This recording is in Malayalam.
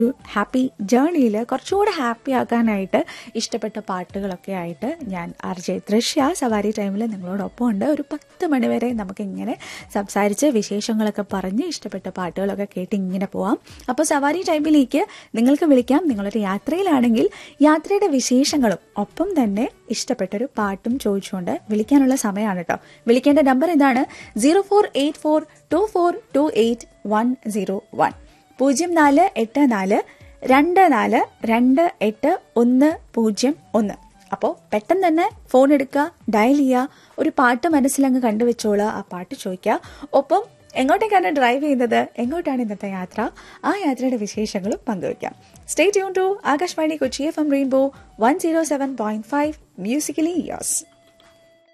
ഒരു ഹാപ്പി ജേണിയിൽ കുറച്ചുകൂടെ ഹാപ്പി ആക്കാനായിട്ട് ഇഷ്ടപ്പെട്ട പാട്ടുകളൊക്കെ ആയിട്ട് ഞാൻ ആർ ജെ ദൃശ്യ സവാരി ടൈമിൽ നിങ്ങളോടൊപ്പം ഉണ്ട് ഒരു പത്ത് മണിവരെ നമുക്കിങ്ങനെ സംസാരിച്ച് വിശേഷങ്ങളൊക്കെ പറഞ്ഞ് ഇഷ്ടപ്പെട്ട പാട്ടുകളൊക്കെ കേട്ട് ഇങ്ങനെ പോവാം അപ്പോൾ സവാരി ടൈമിലേക്ക് നിങ്ങൾക്ക് വിളിക്കാം നിങ്ങളൊരു യാത്രയിലാണെങ്കിൽ യാത്രയുടെ വിശേഷങ്ങളും ഒപ്പം തന്നെ ഇഷ്ടപ്പെട്ടൊരു പാട്ടും ചോദിച്ചുകൊണ്ട് വിളിക്കാനുള്ള സമയമാണ് കേട്ടോ വിളിക്കേണ്ട നമ്പർ ഇതാണ് zero four eight four two four two eight one zero one പൂജ്യം നാല് എട്ട് നാല് രണ്ട് നാല് രണ്ട് എട്ട് ഒന്ന് പൂജ്യം ഒന്ന് അപ്പോൾ പെട്ടെന്ന് തന്നെ ഫോൺ എടുക്കുക ഡയൽ ചെയ്യുക ഒരു പാട്ട് മനസ്സിലങ്ങ് കണ്ടുവെച്ചോളുക ആ പാട്ട് ചോദിക്കുക ഒപ്പം എങ്ങോട്ടേക്കാണ് ഡ്രൈവ് ചെയ്യുന്നത് എങ്ങോട്ടാണ് ഇന്നത്തെ യാത്ര ആ യാത്രയുടെ വിശേഷങ്ങളും പങ്കുവയ്ക്കാം stay tune to Akashvani Kochi F M rainbow one zero seven point five musically യോസ്